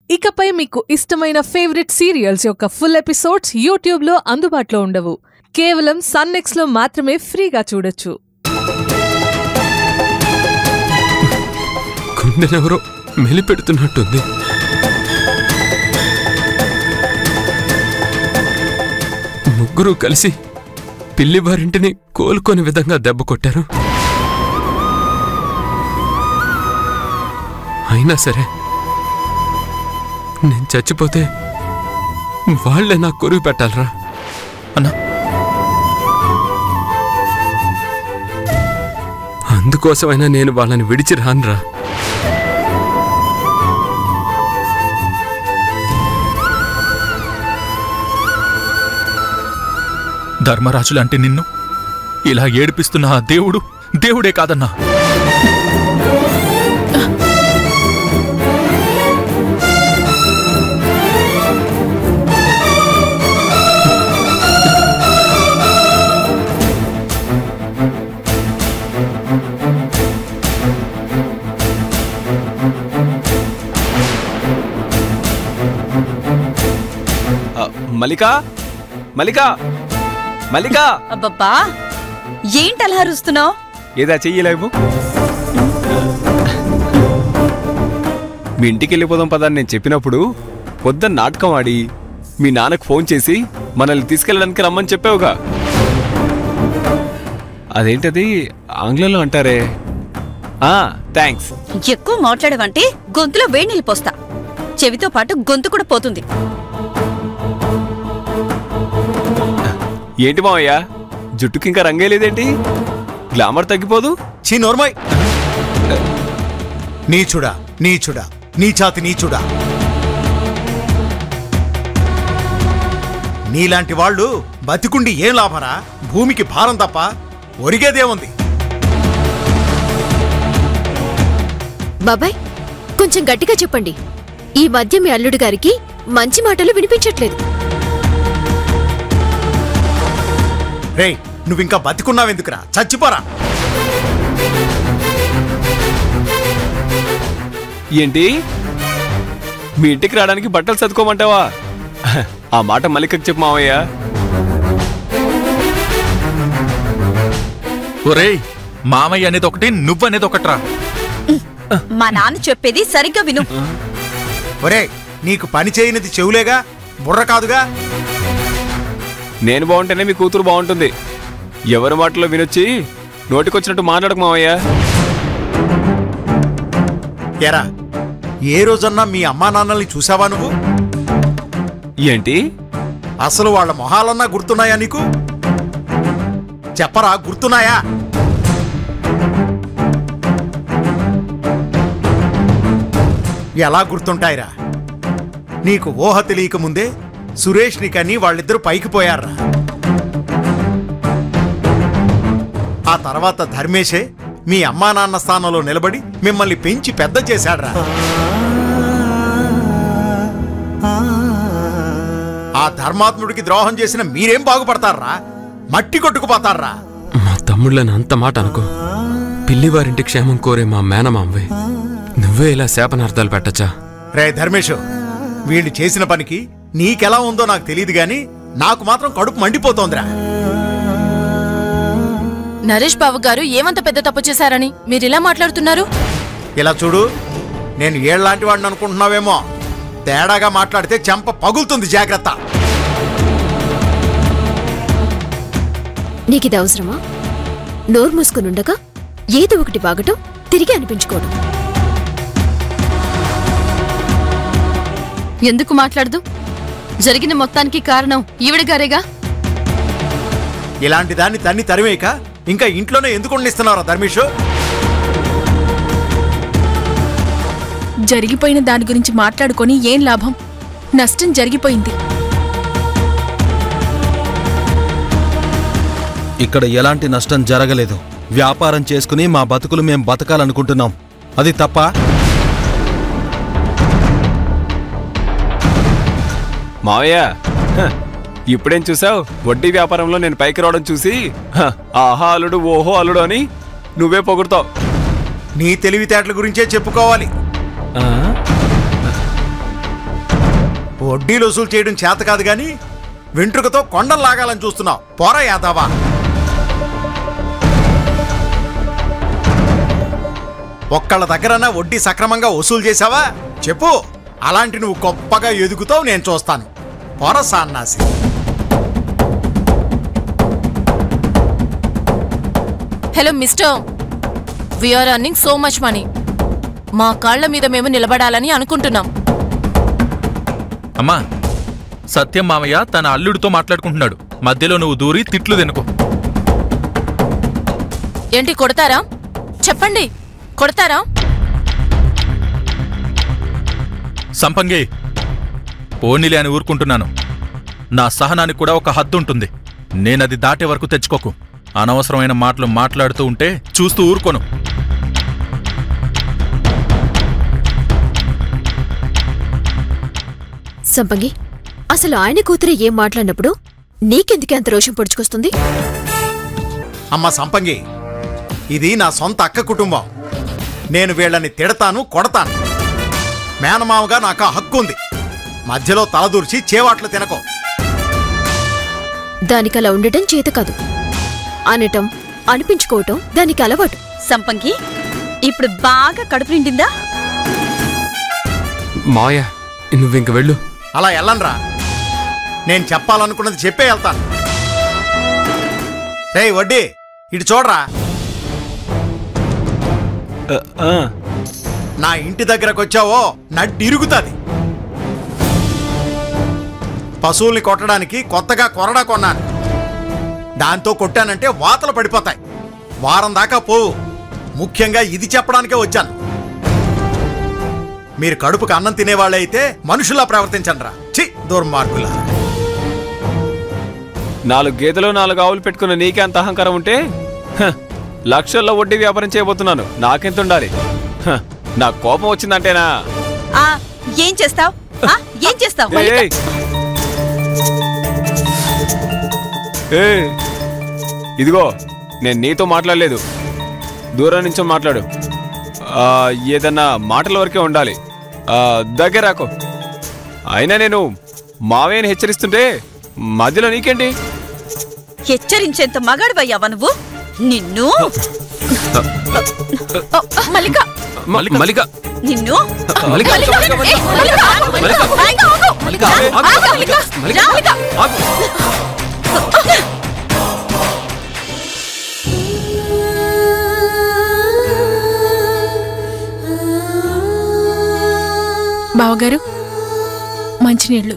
ఇకపై మీకు ఇష్టమైన ఫేవరెట్ సీరియల్స్ యొక్క ఫుల్ ఎపిసోడ్స్ యూట్యూబ్లో అందుబాటులో ఉండవు కేవలం సన్నెక్స్లో మాత్రమే ఫ్రీగా చూడొచ్చు గుండెనెవరో మెలిపెడుతున్నట్టుంది ముగ్గురు కలిసి పిల్లి వారింటిని కోలుకోని విధంగా దెబ్బ కొట్టారు అయినా సరే నేను చచ్చిపోతే వాళ్లే నాకు కొరువు పెట్టాలరా అన్నా అందుకోసమైనా నేను వాళ్ళని విడిచి రానురా ధర్మరాజు లాంటి నిన్ను ఇలా ఏడిపిస్తున్న ఆ దేవుడు దేవుడే కాదన్నా ఆ, మల్లికా మల్లికా మల్లికా అబ్బబ్బా ఏంటి అలా అరుస్తున్నావు ఏదా చెయ్యలేవు మీ ఇంటికి వెళ్ళిపోదాం పదా అని నేను చెప్పినప్పుడు పొద్దున్న నాటకం ఆడి మీ నాన్నకు ఫోన్ చేసి మనల్ని తీసుకెళ్ళడానికి రమ్మని చెప్పావుగా అదేంటది ఆంగ్లంలో అంటారే ఆ థ్యాంక్స్ ఎక్కువ మాట్లాడవంటే గొంతులో వేడి నీళ్ళు పోస్తా చెవితో పాటు గొంతు కూడా పోతుంది ఏంటి మావయ్య జుట్టుకి ఇంకా రంగేలేదేంటి గ్లామర్ తగ్గిపోదు చీ నోర్మయ్ నీచుడా నీచుడా నీచాతి నీచుడా నీలాంటి వాళ్ళు బతికుండి ఏం లాభరా భూమికి భారం తప్ప ఒరిగేదేముంది బాబాయ్ కొంచెం గట్టిగా చెప్పండి ఈ మధ్య మీ అల్లుడు గారికి మంచి మాటలు వినిపించట్లేదు రేయ్ నువ్వింకా బతికున్నావెందుకురా చచ్చిపోరా ఏంటి మీ ఇంటికి రావడానికి బట్టలు చదువుకోమంటావా ఆ మాట మల్లికకు చెప్పు మావయ్య ఒరేయ్ మామయ్య అనేది ఒకటి నువ్వనేది ఒకట్రా మా నాన్న చెప్పేది సరిగ్గా విను ఒరే నీకు పని చేయనిది చెవులేగా బుర్ర కాదుగా నేను బాగుంటేనే మీ కూతురు బాగుంటుంది ఎవరి మాటలో వినొచ్చి నోటికొచ్చినట్టు మాట్లాడకు మావయ్య ఎరా ఏ రోజన్నా మీ అమ్మా నాన్నల్ని చూసావా నువ్వు ఏంటి అసలు వాళ్ళ మొహాలన్నా గుర్తున్నాయా నీకు చెప్పరా గుర్తున్నాయా ఎలా గుర్తుంటాయిరా నీకు ఊహ తెలియక ముందే సురేష్ని కని వాళ్ళిద్దరూ పైకి పోయారా ఆ తర్వాత ధర్మేశే మీ అమ్మా నాన్న స్థానంలో నిలబడి మిమ్మల్ని పెంచి పెద్ద చేశాడ్రా ఆ ధర్మాత్ముడికి ద్రోహం చేసిన మీరేం బాగుపడతారా మట్టి కొట్టుకుపోతారా మా తమ్ముళ్ళని అంత మాట అనుకో పిల్లివారింటి క్షేమం కోరే మా మేనమాంవే నువ్వే ఇలా శాపనార్థాలు పెట్టచ్చా రే ధర్మేషు వీళ్ళు చేసిన పనికి నీకెలా ఉందో నాకు తెలియదు గాని నాకు మాత్రం కడుపు మండిపోతోందిరా నరేష్ బాబు గారు ఏమంత పెద్ద తప్పు చేశారని మీరిలా మాట్లాడుతున్నారు ఇలా చూడు నేను ఏళ్ళలాంటి వాడిని అనుకుంటున్నావేమో తేడాగా మాట్లాడితే చెంప పగులుతుంది జాగ్రత్త నీకిది అవసరమా నోరు మూసుకునుండగా ఏదో ఒకటి బాగటం తిరిగి అనిపించుకోవడం ఎందుకు మాట్లాడదు జరిగిన మొత్తానికి కారణం ఈవిడ గారేగా ఇలాంటి దాన్ని తన్ని తరిమేక ఇంకా ఇంట్లోనే ఎందుకు ఉండిస్తున్నారా ధర్మేషు జరిగిపోయిన దాని గురించి మాట్లాడుకొని ఏం లాభం నష్టం జరిగిపోయింది ఇక్కడ ఎలాంటి నష్టం జరగలేదు వ్యాపారం చేసుకుని మా బతుకులు మేం బతకాలనుకుంటున్నాం అది తప్ప మావయ్య హ, ఇప్పుడేం చూసావు వడ్డీ వ్యాపారంలో నేను పైకి రావడం చూసి హ, ఆహా అల్లుడు ఓహో అల్లుడు అని నువ్వే పొగుడుతావు నీ తెలివితేటల గురించే చెప్పుకోవాలి వడ్డీలు వసూలు చేయడం చేత కాదు గాని వెంట్రుకతో కొండలు లాగాలని చూస్తున్నావు పోరా యాదవా ఒక్కళ్ళ దగ్గరన్నా వడ్డీ సక్రమంగా వసూలు చేసావా చెప్పు అలాంటి నువ్వు గొప్పగా ఎదుగుతావు నేను చూస్తాను పోరా సాన్నాసి hello mister we're earning so much money మా కాళ్ల మీద మేము నిలబడాలని అనుకుంటున్నాం అమ్మా సత్యం మామయ్య తన అల్లుడితో మాట్లాడుకుంటున్నాడు మధ్యలో నువ్వు దూరి తిట్లు తినుకో ఏంటి కొడతారా చెప్పండి కొడతారా సంపంగి పోనీలే అని ఊరుకుంటున్నాను నా సహనానికి కూడా ఒక హద్దు ఉంటుంది నేనది దాటే వరకు తెచ్చుకోకు అనవసరమైన మాటలు మాట్లాడుతూ ఉంటే చూస్తూ ఊరుకోను సంపంగి అసలు ఆయన కూతురే ఏం మాట్లాడినప్పుడు నీకెందుకే అంత రోషం పొడుచుకొస్తుంది అమ్మ సంపంగి ఇది నా సొంత అక్క కుటుంబం నేను వీళ్ళని తిడతాను కొడతాను మేనమామగా నాకు ఆ హక్కు ఉంది మధ్యలో తలదూర్చి చేవాట్లు తినకో దానికి అలా ఉండటం చేత కాదు అనటం అనిపించుకోవటం దానికి అలవాటు సంపంగి ఇప్పుడు బాగా కడుపు నిండిందా మావయ్య నువ్వు ఇంక వెళ్ళు అలా వెళ్ళనురా నేను చెప్పాలనుకున్నది చెప్పే వెళ్తాను రే వడ్డీ ఇటు చూడరా నా ఇంటి దగ్గరకు వచ్చావో నడ్డి ఇరుగుతుంది పశువుల్ని కొట్టడానికి కొత్తగా కొరడా కొన్నాను దాంతో కొట్టానంటే వాతలు పడిపోతాయి వారం దాకా పోవు ముఖ్యంగా ఇది చెప్పడానికే వచ్చాను మీరు కడుపుకు అన్నం తినేవాళ్ళైతే మనుషుల్లా ప్రవర్తించండి రా చి దుర్మార్గులా నాలుగు గేదెలు నాలుగు ఆవులు పెట్టుకున్న నీకే అంత అహంకారం ఉంటే హ, లక్షల్లో వడ్డీ వ్యాపారం చేయబోతున్నాను నాకెంత ఉండాలి హ, నా కోపం వచ్చిందంటేనా ఆ ఏం చేస్తావ్ ఆ ఏం చేస్తావ్ ఏయ్! ఏయ్! ఇదిగో నేను నీతో మాట్లాడలేదు దూరం నుంచో మాట్లాడు ఆ, ఏదన్నా మాటల వరకే ఉండాలి ఆ, దగ్గర రాకో అయినా నేను మావయ్యని హెచ్చరిస్తుంటే మధ్యలో నీకేంటి హెచ్చరించేంత మగాడివయ్యావా నువ్వు నిన్ను మల్లిక మ- మల్లిక నిన్ను మల్లిక మల్లిక, ఏయ్, మల్లిక, ఆగు. మల్లిక. మల్లిక, ఆగు. మల్లిక, రా, ఆగు. ఆగు, మల్లిక. రా, మల్లిక. ఆగు. బావగారు మంచినీళ్ళు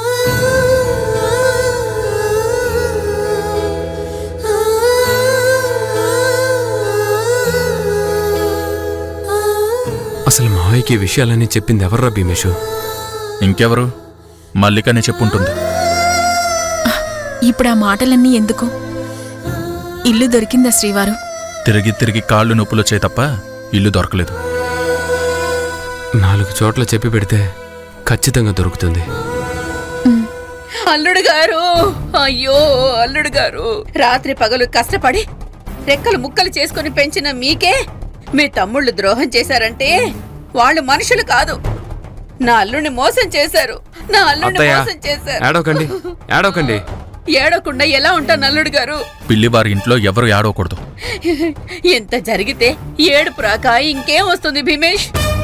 అసలు మావయ్యకి ఈ విషయాలన్నీ చెప్పింది ఎవర్రా భీమేషు ఇంకెవరు మల్లికనే చెప్పుంటుంది ఇప్పుడు ఆ మాటలన్నీ ఎందుకు ఇల్లు దొరికిందా శ్రీవారు తిరిగి తిరిగి కాళ్ళు నొప్పులు వచ్చాయి తప్ప ఇల్లు దొరకలేదు నాలుగు చోట్ల చెప్పి పెడితే ఖచ్చితంగా దొరుకుతుంది అల్లుడు గారు అయ్యో అల్లుడు గారు రాత్రి పగలు కష్టపడి రెక్కలు ముక్కలు చేసుకుని పెంచిన మీకే మీ తమ్ముళ్ళు ద్రోహం చేశారంటే వాళ్ళు మనుషులు కాదు నా అల్లుడిని మోసం చేశారు నా అల్లుడిని అత్తయ్య మోసం చేశారు ఏడవకండి ఏడవకండి ఏడవకుండా ఎలా ఉంటాను అల్లుడు గారు పిల్లివారి ఇంట్లో ఎవరు ఏడవకూడదు ఎంత జరిగితే ఏడుపు రాక ఇంకేం వస్తుంది భీమేష్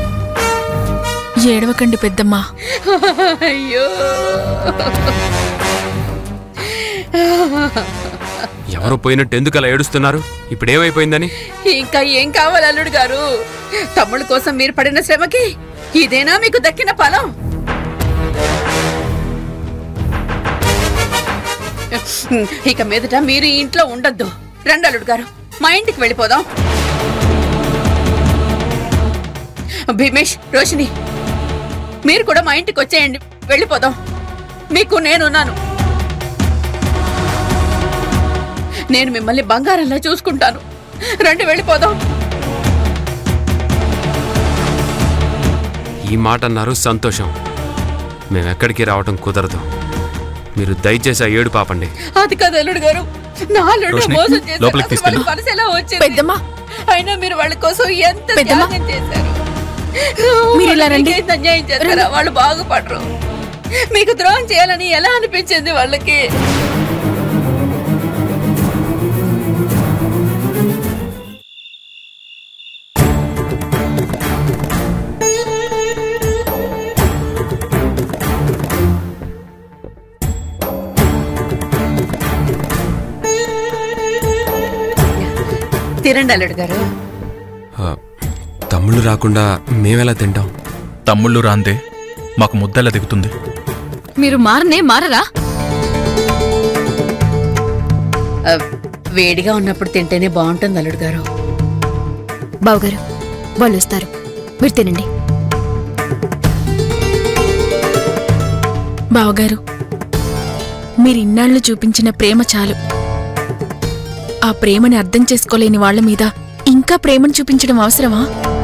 ఏడవకండి పెద్దమ్మా అయ్యో ఎవరు పోయినట్టు ఎందుకు అలా ఏడుస్తున్నారు ఇప్పుడు ఏమైపోయిందని ఇంకా ఏం కావాలి అల్లుడు గారు తమ్ముడు కోసం మీరు పడిన శ్రమకి ఇదేనా మీకు దక్కిన ఫలం ఇక మీదట మీరు ఈ ఇంట్లో ఉండొద్దు రండి అల్లుడు గారు మా ఇంటికి వెళ్ళిపోదాం భీమేష్ రోషిని మీరు కూడా మా ఇంటికి వచ్చేయండి వెళ్ళిపోదాం మీకు నేనున్నాను నేను మిమ్మల్ని బంగారంలా చూసుకుంటాను రండి వెళ్ళిపోదాం ఈ మాట అన్నారు సంతోషం మేమెక్కడికి రావటం కుదరదు మీరు దయచేసి ఆ ఏడు పాపండి అది కాదు అల్లుడు గారు నా అల్లుడు రోషిని, మోసం చేశారు లోపలికి అసలు తీసుకెళ్ళు. వాళ్ళ మనసు ఎలా వచ్చింది పెద్దమ్మా అయినా మీరు వాళ్ళ కోసం ఎంత పెద్దమ్మా. త్యాగం చేశారు మీరు ఇలా రండి. వాళ్ళకి ఎంత అన్యాయం చేస్తారా వాళ్ళు బాగుపడరు మీకు ద్రోహం చేయాలని ఎలా అనిపించింది వాళ్ళకి తినండి అల్లుడు గారు ఆ, తమ్ముళ్ళు రాకుండా మేమెలా తింటాం తమ్ముళ్ళు రాందే మాకు ముద్దెలా దిగుతుంది మీరు మారనే మారరా ఆ, వేడిగా ఉన్నప్పుడు తింటేనే బాగుంటుంది అల్లుడు గారు బావగారు వాళ్ళు వస్తారు మీరు తినండి బావగారు మీరిన్నాళ్ళు చూపించిన ప్రేమ చాలు ఆ ప్రేమని అర్థం చేసుకోలేని వాళ్ళ మీద ఇంకా ప్రేమను చూపించడం అవసరమా